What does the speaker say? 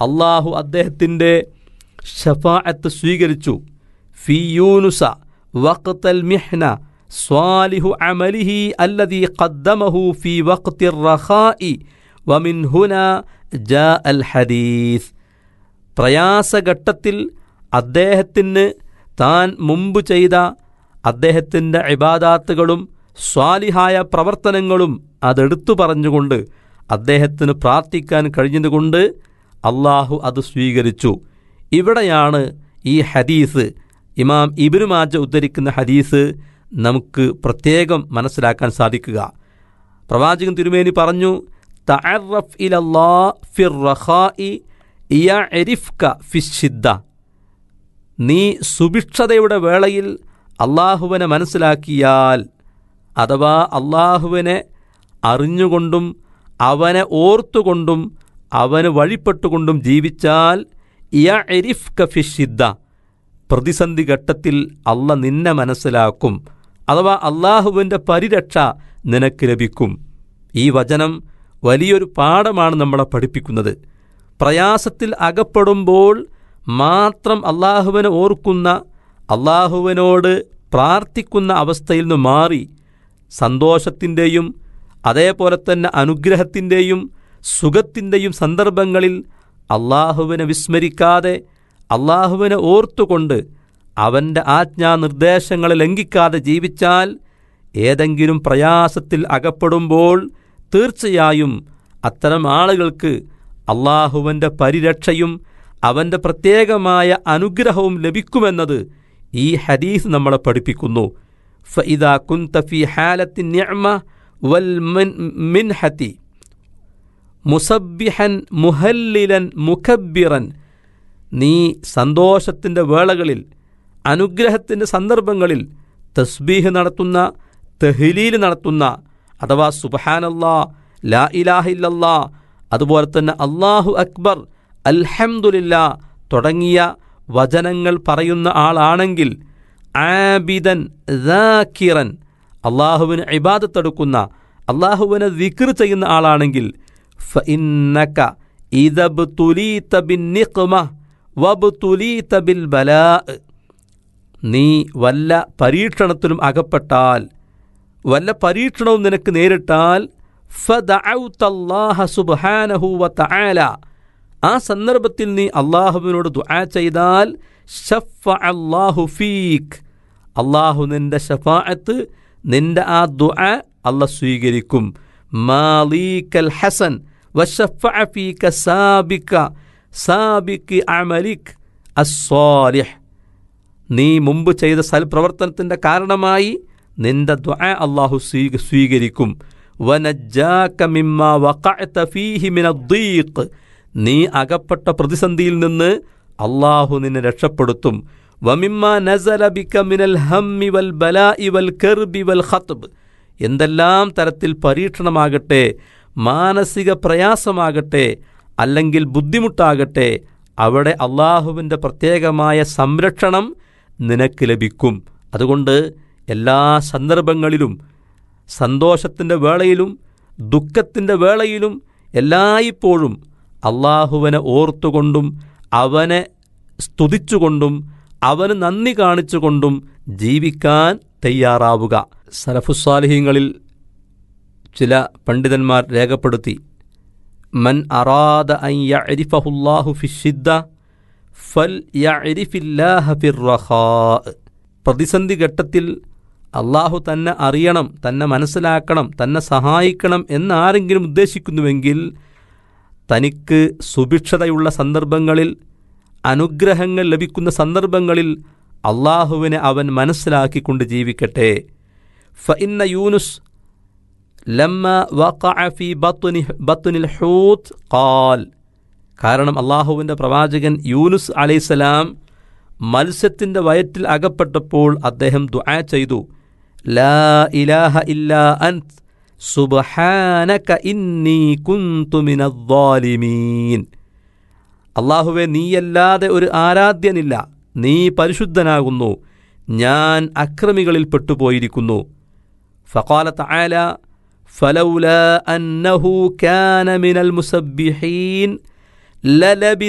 അള്ളാഹു അദ്ദേഹത്തിൻ്റെ ഷഫാഅത്ത് സ്വീകരിച്ചു ഫി യൂനുസ വഖ്തൽ മിഹ്ന സ്വാലിഹു അമലിഹി അല്ലദീ ഖദ്ദമഹു ഫി വഖ്തിർ റഖാഇ വമിൻ ഹുന ജാ അൽ ഹദീസ് പ്രയാസഘട്ടത്തിൽ അദ്ദേഹത്തിന് താൻ മുമ്പ് ചെയ്ത അദ്ദേഹത്തിൻ്റെ ഇബാദാത്തുകളും സ്വാലിഹായ പ്രവർത്തനങ്ങളും അതെടുത്തു പറഞ്ഞുകൊണ്ട് അദ്ദേഹത്തിന് പ്രാർത്ഥിക്കാൻ കഴിഞ്ഞതുകൊണ്ട് അള്ളാഹു അത് സ്വീകരിച്ചു ഇവിടെയാണ് ഈ ഹദീസ് ഇമാം ഇബിനു മാജ ഉദ്ധരിക്കുന്ന ഹദീസ് നമുക്ക് പ്രത്യേകം മനസ്സിലാക്കാൻ സാധിക്കുക പ്രവാചകൻ തിരുമേനി പറഞ്ഞു തഅറഫ് ഇലല്ലാ ഫിർ റഖാഇ യഅരിഫ്ക ഫിശ്ശിദ്ദ നീ സുഭിക്ഷതയുടെ വേളയിൽ അള്ളാഹുവിനെ മനസ്സിലാക്കിയാൽ അഥവാ അള്ളാഹുവിനെ അറിഞ്ഞുകൊണ്ടും അവനെ ഓർത്തുകൊണ്ടും അവന് വഴിപ്പെട്ടുകൊണ്ടും ജീവിച്ചാൽ യഅരിഫ്ക ഫിശ്ശിദ്ദ പ്രതിസന്ധി ഘട്ടത്തിൽ അല്ല നിന്നെ മനസ്സിലാക്കും അഥവാ അള്ളാഹുവിൻ്റെ പരിരക്ഷ നിനക്ക് ലഭിക്കും ഈ വചനം വലിയൊരു പാഠമാണ് നമ്മളെ പഠിപ്പിക്കുന്നത് പ്രയാസത്തിൽ അകപ്പെടുമ്പോൾ മാത്രം അള്ളാഹുവിനെ ഓർക്കുന്ന അള്ളാഹുവിനോട് പ്രാർത്ഥിക്കുന്ന അവസ്ഥയിൽ നിന്ന് മാറി സന്തോഷത്തിൻ്റെയും അതേപോലെ തന്നെ അനുഗ്രഹത്തിൻ്റെയും സുഖത്തിൻ്റെയും സന്ദർഭങ്ങളിൽ അള്ളാഹുവിനെ വിസ്മരിക്കാതെ അള്ളാഹുവിനെ ഓർത്തുകൊണ്ട് അവൻ്റെ ആജ്ഞാനിർദ്ദേശങ്ങളെ ലംഘിക്കാതെ ജീവിച്ചാൽ ഏതെങ്കിലും പ്രയാസത്തിൽ അകപ്പെടുമ്പോൾ തീർച്ചയായും അത്തരം ആളുകൾക്ക് അള്ളാഹുവിൻ്റെ പരിരക്ഷയും അവൻ്റെ പ്രത്യേകമായ അനുഗ്രഹവും ലഭിക്കുമെന്നത് ഈ ഹദീസ് നമ്മളെ പഠിപ്പിക്കുന്നു ഫഇദ കുന്ത ഫി ഹാലത്തി നിഅമ വൽ മിൻഹതി മുസബ്ബിഹൻ മുഹല്ലിലൻ മുഖബ്ബിറൻ നീ സന്തോഷത്തിൻ്റെ വേളകളിൽ അനുഗ്രഹത്തിൻ്റെ സന്ദർഭങ്ങളിൽ തസ്ബീഹ് നടത്തുന്ന തെഹ്ലീൽ നടത്തുന്ന അഥവാ സുബഹാനല്ലാ ലാ ഇലാഹില്ലല്ലാ അതുപോലെ തന്നെ അള്ളാഹു അക്ബർ അൽഹംദുലില്ല തുടങ്ങിയ വചനങ്ങൾ പറയുന്ന ആളാണെങ്കിൽ ആബിദൻ ദാക്കിറൻ അള്ളാഹുവിന് ഇബാദത്തെടുക്കുന്ന അള്ളാഹുവിനെ വിക്ർ ചെയ്യുന്ന ആളാണെങ്കിൽ ഫഇന്നക ഇദബ് തുലീത ബിൻ നിഖ്മ വബ് തുലീത ബിൽ ബലാ നീ വല്ല പരീക്ഷണത്തിലും അകപ്പെട്ടാൽ വല്ല പരീക്ഷണവും നിനക്ക് നേരിട്ടാൽ ഫദഅൗതല്ലാഹ സുബ്ഹാനഹു വതആല ആ സന്ദർഭത്തിൽ നീ അള്ളാഹുവിനോട് ദുആ ചെയ്താൽ ഷഫ അള്ളാഹു ഫീക്ക് അള്ളാഹു നിന്റെ ഷഫാഅത്ത് നിന്റെ ആ ദുആ അല്ല സ്വീകരിക്കും മാലീക്കൽ ഹസൻ വഷഫഅ ഫീക സാബിക സാബിക് അമലിക് അസ്സാലിഹ് നീ മുമ്പ് ചെയ്ത സൽപ്രവർത്തനത്തിൻ്റെ കാരണമായി നിന്റെ ദ്വ അള്ളാഹു സ്വീ സ്വീകരിക്കും വനജാക മിമ്മ വഖഅത ഫീഹി മിന ദീഖ് നീ അകപ്പെട്ട പ്രതിസന്ധിയിൽ നിന്ന് അള്ളാഹു നിന്നെ രക്ഷപ്പെടുത്തും വമിമ്മ നസല ബിക മിനൽ ഹമ്മി വൽ ബലാഇ വൽ കർബി വൽ ഖത്ബ് എന്തെല്ലാം തരത്തിൽ പരീക്ഷണമാകട്ടെ മാനസിക പ്രയാസമാകട്ടെ അല്ലെങ്കിൽ ബുദ്ധിമുട്ടാകട്ടെ അവിടെ അള്ളാഹുവിൻ്റെ പ്രത്യേകമായ സംരക്ഷണം നിനക്ക് ലഭിക്കും അതുകൊണ്ട് എല്ലാ സന്ദർഭങ്ങളിലും സന്തോഷത്തിൻ്റെ വേളയിലും ദുഃഖത്തിൻ്റെ വേളയിലും എല്ലായ്പ്പോഴും അള്ളാഹുവിനെ ഓർത്തുകൊണ്ടും അവനെ സ്തുതിച്ചുകൊണ്ടും അവന് നന്ദി കാണിച്ചുകൊണ്ടും ജീവിക്കാൻ തയ്യാറാവുക സലഫുസാലിഹ്യങ്ങളിൽ ചില പണ്ഡിതന്മാർ രേഖപ്പെടുത്തി മൻ അറാദ അൻ യഅരിഫഹുല്ലാഹു ഫിഷിദ്ദ ഫൽ യഅരിഫില്ലാഹ ഫിർറഖാ പ്രതിസന്ധി ഘട്ടത്തിൽ അള്ളാഹു തന്നെ അറിയണം തന്നെ മനസ്സിലാക്കണം തന്നെ സഹായിക്കണം എന്നാരെങ്കിലും ഉദ്ദേശിക്കുന്നുവെങ്കിൽ തനിക്ക് സുഭിക്ഷതയുള്ള സന്ദർഭങ്ങളിൽ അനുഗ്രഹങ്ങൾ ലഭിക്കുന്ന സന്ദർഭങ്ങളിൽ അള്ളാഹുവിനെ അവൻ മനസ്സിലാക്കിക്കൊണ്ട് ജീവിക്കട്ടെ ഫഇന്ന യൂനുസ് ലമ്മ വഖഅ ഫി ബത്നി ബത്നിൽ ഹൂത്ത് ഖാൽ കാരണം അള്ളാഹുവിൻ്റെ പ്രവാചകൻ യൂനുസ് അലൈസലാം മത്സ്യത്തിൻ്റെ വയറ്റിൽ അകപ്പെട്ടപ്പോൾ അദ്ദേഹം ദുആ ചെയ്തു ലാ ഇലാഹ ഇല്ലാ അൻത് സുബ്ഹാനക ഇന്നി കുന്തു മിനദ്ദാലിമീൻ അള്ളാഹുവെ നീയല്ലാതെ ഒരു ആരാധ്യനില്ല നീ പരിശുദ്ധനാകുന്നു ഞാൻ അക്രമികളിൽ പെട്ടുപോയിരിക്കുന്നു ഫഖാല തആല ഫലൗല അന്നഹു കാന മിനൽ മുസബ്ബിഹീൻ ലലബി